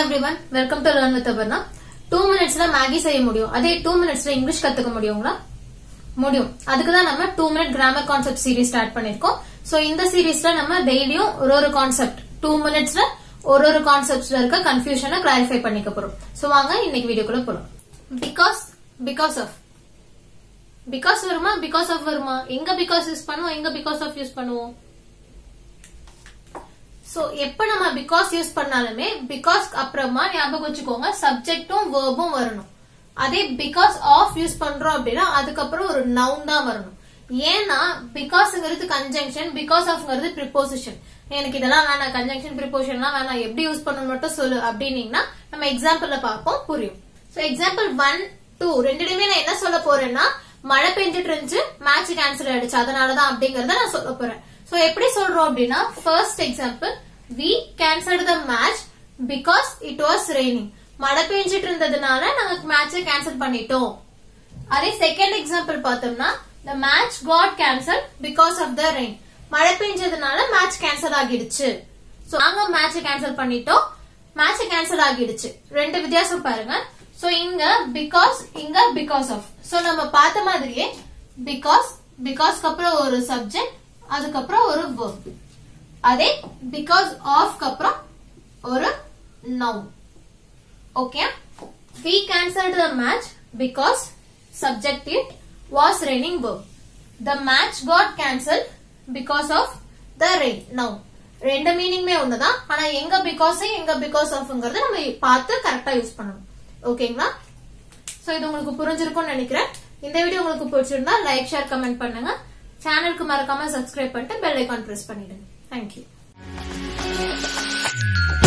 every everyone welcome to learn with Aparna two மினிட்ஸ்ல Maggi செய்ய முடியும் அதே டூ மினிட்ஸ்ல இங்கிலீஷ் கத்துக்க முடியுங்களா முடியும் அதுக்கு தான் நம்ம two minute grammar concept series start பண்ணிருக்கோம் சோ இந்த சீரிஸ்ல நம்ம டெய்லியும் ஒரு ஒரு கான்செப்ட் டூ மினிட்ஸ்ல ஒரு ஒரு கான்செப்ட்ஸ்ல இருக்க கன்ஃபியூஷனை கிளாரிஃபை பண்ணிக்க போறோம் சோ வாங்க இன்னைக்கு வீடியோக்குள்ள போறோம் பிகாஸ் பிகாஸ் ஆஃப் பிகாஸ் வருமா பிகாஸ் ஆஃப் வருமா எங்க பிகாஸ் யூஸ் பண்ணுவோம் எங்க பிகாஸ் ஆஃப் யூஸ் பண்ணுவோம் சோ எப்ப நம்ம பிகாஸ் யூஸ் பண்ணாலுமே பிகாஸ் அப்புறமா ஞாபகம் வச்சுக்கோங்க சப்ஜெக்டும் வேர்பும் வரணும் அதே பிகாஸ் ஆஃப் யூஸ் பண்றோம் அப்படின்னா அதுக்கப்புறம் ஒரு நவுன் தான் வரணும் ஏன்னா பிகாஸ்ங்கிறது கன்ஜங்ஷன் பிகாஸ் ஆஃப்ங்கிறது ப்ரிப்போசிஷன் எனக்கு இதெல்லாம் வேணாம் கன்ஜங்ஷன் ப்ரிப்போசிஷன்லாம் வேணாம் எப்படி யூஸ் பண்ணணும் மட்டும் சொல்லு அப்படின்னீங்கன்னா நம்ம எக்ஸாம்பிள்ல பார்ப்போம் புரியும் சோ எக்ஸாம்பிள் ஒன் டூ ரெண்டுலையுமே நான் என்ன சொல்ல போறேன்னா மழை பெஞ்சிட்டு இருந்துச்சு மேட்ச் கேன்சல் ஆயிடுச்சு அதனாலதான் அப்படிங்கறத நான் சொல்ல போறேன் சோ எப்படி சொல்றோம் அப்படின்னா first example we cancelled the match because it was raining மழை பெஞ்சிட்டு இருந்ததுனால நாங்க மேட்சை கேன்சல் பண்ணிட்டோம் அதே செகண்ட் எக்ஸாம்பிள் பார்த்தோம்னா the match got cancel because of the rain மழை பெஞ்சதுனால மேட்ச் கேன்சல் ஆகிடுச்சு சோ நாங்க மேட்ச் கேன்சல் பண்ணிட்டோம் மேட்ச் கேன்சல் ஆகிடுச்சு ரெண்டு வித்தியாசம் பாருங்க சோ இங்க பிகாஸ் இங்க பிகாஸ் ஆஃப் சோ நம்ம பார்த்த மாதிரியே பிகாஸ் பிகாஸ்க்கு அப்புறம் ஒரு சப்ஜெக்ட் அதுக்கப்புறம் ஒரு verb அதே பிகாஸ் ஆஃப்க்கு அப்புறம் ஒரு noun okay we cancelled the match because subject it was raining verb the match got cancelled because of the rain now ரெண்டு மீனிங்மே ஒண்ணுதான் ஆனா எங்க பிகாஸ் எங்க பிகாஸ் ஆஃப்ங்கிறத நம்ம பார்த்து கரெக்டா யூஸ் பண்ணணும் ஓகேங்களா சோ இது உங்களுக்கு புரிஞ்சிருக்கும்னு நினைக்கிறேன் இந்த வீடியோ உங்களுக்கு பிடிச்சிருந்தா லைக் ஷேர் கமெண்ட் பண்ணுங்க சேனலுக்கு மறக்காம சப்ஸ்கிரைப் பண்ணிட்டு பெல் ஐகான் பிரஸ் பண்ணிடுங்க தேங்க்யூ